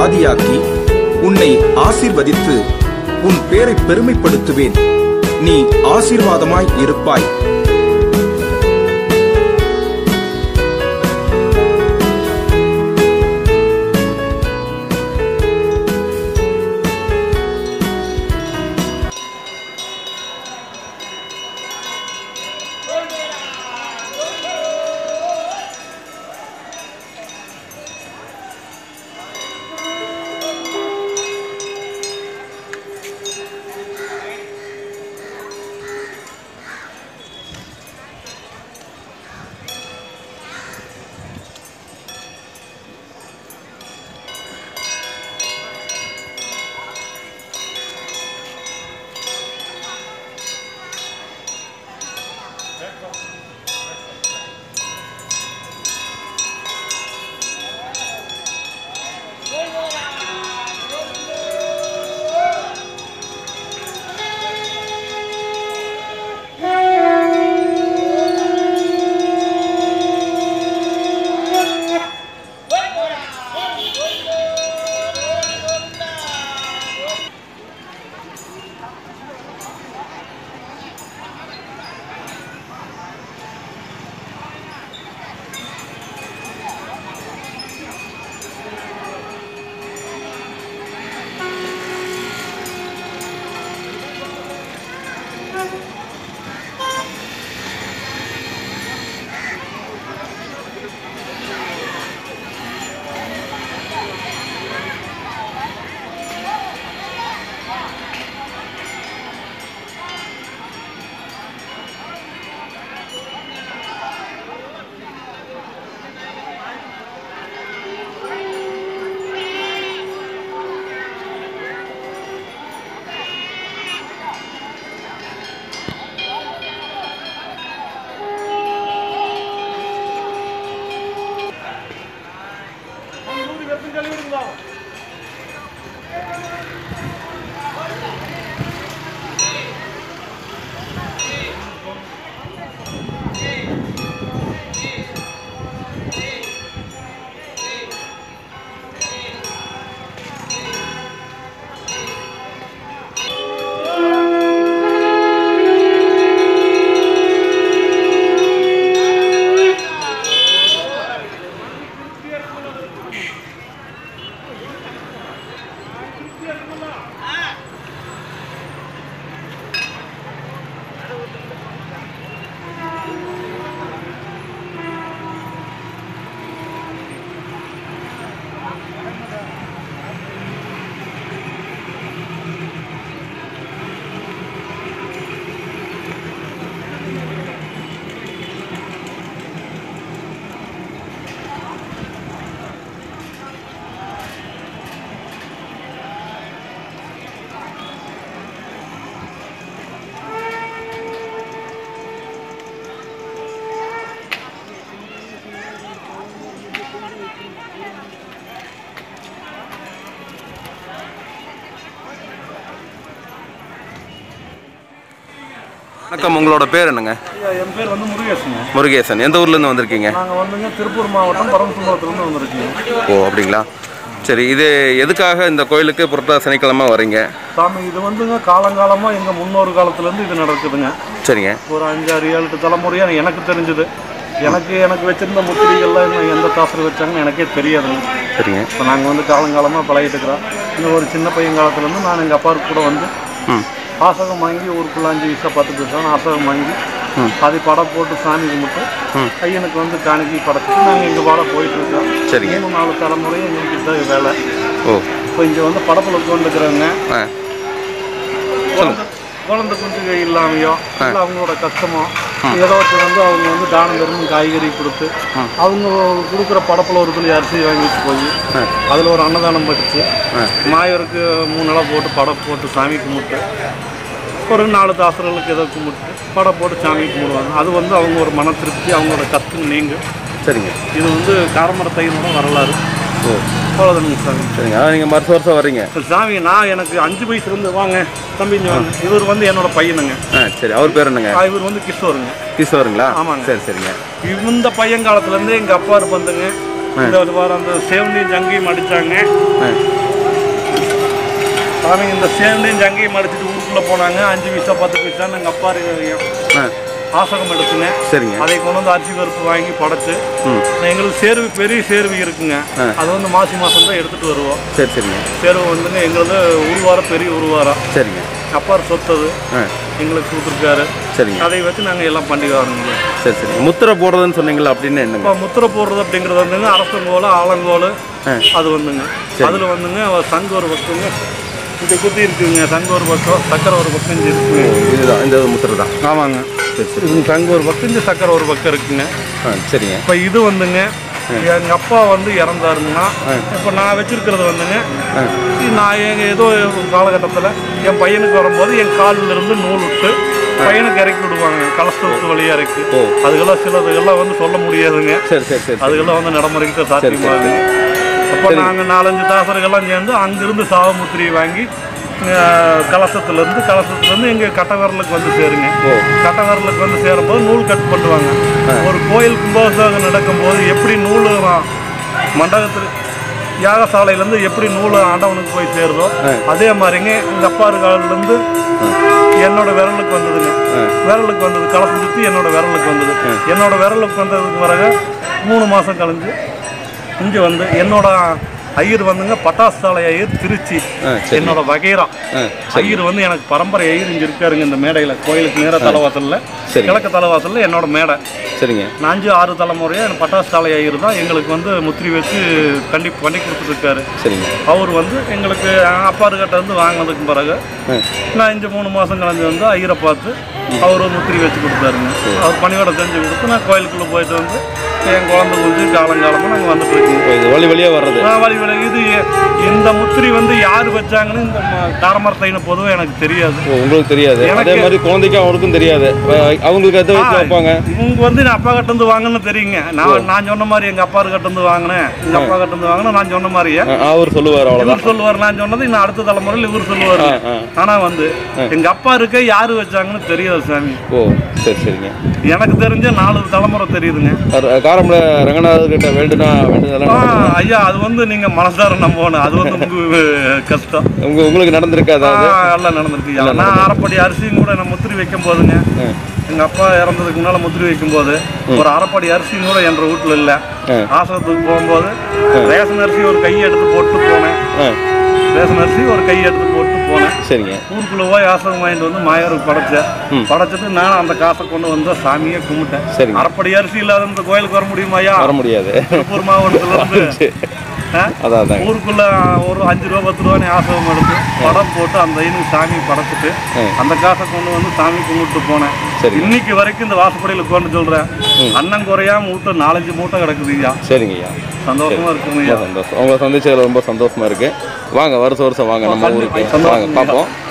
ஜாதியாக்கி உன்னை ஆசீர்வதித்து உன் பேரை பெருமைப்படுத்துவேன் நீ ஆசீர்வாதமாய் இருப்பாய் வணக்கம் உங்களோட பேர் என்னங்க ஐயா, என் பேர் வந்து முருகேசனுங்க முருகேசன் எந்த ஊர்லேருந்து வந்திருக்கீங்க நாங்கள் வந்துங்க திருப்பூர் மாவட்டம் பரமசுந்தரத்துலேருந்து வந்திருக்கீங்க ஓ அப்படிங்களா சரி இது எதுக்காக இந்த கோயிலுக்கு புரட்டாசி சனிக்கிழமை வரீங்க சாமி இது வந்துங்க காலங்காலமாக எங்கள் முன்னோர் காலத்துலேருந்து இது நடக்குதுங்க சரிங்க ஒரு அஞ்சாறு ஏழு எட்டு தலைமுறையாக எனக்கு தெரிஞ்சது எனக்கு எனக்கு வச்சிருந்த முத்திரிகள்லாம் இன்னும் எந்த தாசர் வச்சாங்கன்னு எனக்கே தெரியாதுங்க சரிங்க இப்போ நாங்கள் வந்து காலங்காலமாக பழகிட்டு இருக்கிறோம் இன்னும் ஒரு சின்ன பையன் காலத்துலேருந்து நான் எங்கள் அப்பா கூட வந்து ம் ஆசகம் வாங்கி ஊருக்குள்ள அஞ்சு பைசா பத்து பைசா ஆசகம் வாங்கி அதை படம் போட்டு சாமி கும்பிட்டு ஐயனுக்கு வந்து காணிக்கை படத்துக்கு நாங்கள் எங்கள் பாட போயிட்டு இருக்கோம் சரிங்க. மூணு நாலு தலைமுறையும் எங்களுக்கு இதான் வேலை ஓ இப்போ இங்கே வந்து படப்பில் உட்காந்துக்கிறவங்க ஆ குழந்தை குழந்தை குஞ்சுக இல்லாமையோ இல்லை அவங்களோட கஷ்டமோ ஏதாச்சும் வந்து அவங்க வந்து தானம் தரும் காய்கறி கொடுத்து அவங்க கொடுக்குற படப்பில் ஒரு துளி அரிசி வாங்கி வச்சு போய் அதில் ஒரு அன்னதானம் படித்து மாயவருக்கு மூணு நாளாக போட்டு படம் போட்டு சாமி கும்பிட்டு ஒரு நாலு தாசர்களுக்கு ஏதோ கும்பிட்டு படம் போட்டு சாமி கும்பிடுவாங்க அது வந்து அவங்க ஒரு மன திருப்தி அவங்களோட கஷ்டம் நீங்க சரிங்க இது வந்து காரமர தையனோட வரலாறு ஓ அவ்வளோதானுங்க சாமி சரிங்க அதான் நீங்கள் வருஷம் வருஷம் வர்றீங்க சாமி நான் எனக்கு அஞ்சு வயசுலேருந்து வாங்க தம்பி இங்க வாங்க இவர் வந்து என்னோட பையனுங்க ஆ சரி அவர் பேர் என்னங்க ஆ, இவர் வந்து கிஷோருங்க கிஷோருங்களா ஆமாங்க. சரி சரிங்க இந்த பையன் காலத்துலேருந்து எங்கள் அப்பா இருப்பந்துங்க இந்த ஒரு வாரம் அந்த சேவனையும் ஜங்கையும் அடிச்சாங்க ஆ சாமி இந்த சேவனையும் ஜங்கையும் அடிச்சுட்டு ஊருக்குள்ள போனாங்க அஞ்சு பைசா பத்து பைசான்னு எங்கள் அப்பா ஆ ஆசகம் எடுத்துங்க சரிங்க அதை கொண்டு வந்து அரிசி பருப்பு வாங்கி படைச்சு ம் எங்களுக்கு சேர்வு பெரிய சேர்வு இருக்குங்க ஆ. அது வந்து மாசி மாதம் தான் எடுத்துட்டு வருவோம் சரி சரிங்க சேர்வு வந்துங்க எங்களது உருவாரம் பெரிய உருவாரம் சரிங்க அப்பார் சொத்தது ஆ எங்களுக்கு கொடுத்துருக்காரு சரிங்க அதை வச்சு நாங்கள் எல்லாம் பண்டிகை வரணுங்க சரி சரி முத்திரை போடுறதுன்னு சொன்னீங்களா அப்படின்னு என்னங்க இப்போ முத்திரை போடுறது அப்படிங்கிறது வந்துங்க அரசங்கோல் ஆலங்கோல் ஆ. அது வந்துங்க அதில் வந்துங்க சங்கு ஒரு பக்கங்க இங்கே குத்தி இருக்குங்க சங்கு ஒரு பக்கம் சக்கரை ஒரு பக்கம் இங்கே இருக்குங்க இதுதான் இந்த முத்திரை தான் ஆமாங்க சரி சரி இது சங்கு ஒரு பக்கம் இங்கே சக்கரை ஒரு பக்கம் இருக்குங்க ஆ சரிங்க இப்போ இது வந்துங்க எங்கள் அப்பா வந்து இறந்தாருங்கன்னா இப்போ நான் வச்சிருக்கிறது வந்துங்க ஆ இது நான் எங்கள் ஏதோ காலகட்டத்தில் என் பையனுக்கு வரும்போது என் காலில் இருந்து நூல் விட்டு பையனுக்கு இறக்கி விடுவாங்க கலஸ்தூத்து வழியாக இறக்கி ஓ. அதுக்கெல்லாம் சிலதுகெல்லாம் வந்து சொல்ல முடியாதுங்க சரி சரி சரி சரி அதுக்கெல்லாம் வந்து நடைமுறைக்கு சாத்தியமாகுது அப்போ நாங்கள் நாலஞ்சு தாசர்கள்லாம் சேர்ந்து அங்கிருந்து சாவமுத்திரியை வாங்கி அஹ், கலசத்துலேருந்து கலசத்துலேருந்து எங்கள் கட்டவரலுக்கு வந்து சேருங்க ஓ. கட்டவரலுக்கு வந்து சேரும்போது நூல் கட் பண்ணுவாங்க ஒரு கோயில் கும்பாபிஷேகம் நடக்கும்போது எப்படி நூல் மண்டபத்தில் யாகசாலையிலேருந்து எப்படி நூல் ஆண்டவனுக்கு போய் சேருதோ அதே மாதிரிங்க எங்கள் அப்பா காலிலேருந்து என்னோட விரலுக்கு வந்ததுங்க விரலுக்கு வந்தது கலசம் சுற்றி என்னோட விரலுக்கு வந்தது என்னோட விரலுக்கு வந்ததுக்கு பிறகு மூணு மாதம் கழிஞ்சு இங்கே வந்து என்னோட ஐயர் வந்துங்க பட்டாசு சாலை ஐயர் திருச்சி ஆ சரி என்னோட வகைரா ஆ ஐயர் வந்து எனக்கு பரம்பரை ஐயர் இங்கே இருக்காருங்க இந்த மேடையில் கோயிலுக்கு நேர தலைவாசலில் சரி. கிழக்கு தலைவாசலில் என்னோட மேடை சரிங்க நாஞ்சு ஆறு தலைமுறையாக எனக்கு பட்டாசு சாலை ஐயர் தான் எங்களுக்கு வந்து முத்திரி வச்சு கண்டி பண்ணி கொடுத்துருக்காரு சரிங்க அவர் வந்து எங்களுக்கு அப்பாருக்கிட்ட இருந்து வாங்கினதுக்கு பிறகு ஆ நான் இங்கே மூணு மாதம் கழிஞ்சு வந்து ஐயரை பார்த்து அவர் முத்திரி வச்சு கொடுத்தாருங்க அவர் பணியோட செஞ்சு கொடுத்து நான் கோயிலுக்குள்ளே போயிட்டு வந்து என் குழந்தை குஞ்சு காலங்காலமாக நாங்கள் வந்துட்டு இருக்கோங்க ஓ, இது வழி வழியாக வர்றது நான் வழி வழி இது இந்த முத்திரி வந்து யார் வச்சாங்கன்னு இந்த ம- தாரமரத்தைன்னு பொதுவாக எனக்கு தெரியாது ஓ உங்களுக்கு தெரியாது எனக்கு- அதே மாதிரி குழந்தைக்கும் அவருக்கும் தெரியாது அஹ் அவங்களுக்கு எதை வச்சு வைப்பாங்க இவங்க வந்து நான் அப்பா கிட்ட இருந்து வாங்கன்னு தெரியுங்க நான் நான் சொன்ன மாதிரி எங்க அப்பா கிட்ட இருந்து வாங்கினேன் எங்க அப்பா கிட்ட இருந்து வாங்கினேன் நான் சொன்ன மாதிரியே அஹ் அவர் சொல்லுவார் அவ்வளோதான் இவர் சொல்லுவார் நான் சொன்னது இன்னும் அடுத்த தலைமுறையில் இவர் சொல்லுவார் ஆ ஆ ஆனா வந்து எங்க அப்பா இருக்க யாரு வச்சாங்கன்னு தெரியாது சாமி ஓ சரி சரிங்க எனக்கு தெரிஞ்ச நாலு தலைமுறை தெரியுதுங்க அவர் காரமல ரங்கநாதர் கிட்ட வேண்டுனா ஆ, வேண்டுதெல்லாம் ஐயா அது வந்து நீங்க மனசார நம்பணும் அது வந்து உங்க கஷ்டம் உங்க உங்களுக்கு நடந்திருக்காதா ஆ, அது எல்லாம் நடந்திருக்கு ஐயா. நான் அரைப்படி அரிசியும் கூட நான் முத்திரி வைக்கும் போதுங்க எங்க அப்பா இறந்ததுக்கு முன்னால முத்திரி வைக்கும் போது ஒரு அரைப்படி அரிசியும் கூட என்ற வீட்டுல இல்ல ஆ. ஆசிரத்துக்கு போகும்போது ரேஷன் அரிசி ஒரு கையை எடுத்து போட்டு போனேன் ஆ ரேஷன் அரிசி ஒரு கையை எடுத்து போட்டு போனேன் சரிங்க ஊருக்குள்ள போய் ஆசிரம் வாங்கிட்டு வந்து மாயாருக்கு படைச்சேன் படைச்சிட்டு நானும் அந்த காசை கொண்டு வந்து சாமியை கும்பிட்டேன் சரிங்க அரைப்படி அரிசி இல்லாத இந்த கோயிலுக்கு வர முடியுமாயா வர முடியாது திருப்பூர் மாவட்டத்துல இருந்து ஆ? அதான் அதாங்க ஊருக்குள்ள ஒரு அஞ்சு ரூபா பத்து ரூபான்னு ஆசகம் எடுத்து படம் போட்டு அந்த ஐநூறு சாமி படைச்சிட்டு ம். அந்த காசை கொண்டு வந்து சாமி கும்பிட்டு போனேன் சரி. இன்னைக்கு வரைக்கும் இந்த வாசப்படியில் உட்காந்து சொல்றேன் அண்ணன் குறையாம மூட்டை நாலஞ்சு மூட்டை கிடக்குது ஐயா சரிங்க ஐயா சந்தோஷமா இருக்குங்க ரொம்ப ஐயா சந்தோஷம் உங்களை சந்திச்சதுல ரொம்ப சந்தோஷமா இருக்கு வாங்க வருஷம் வருஷம் வாங்க நம்ம ஊருக்கு வாங்க பார்ப்போம்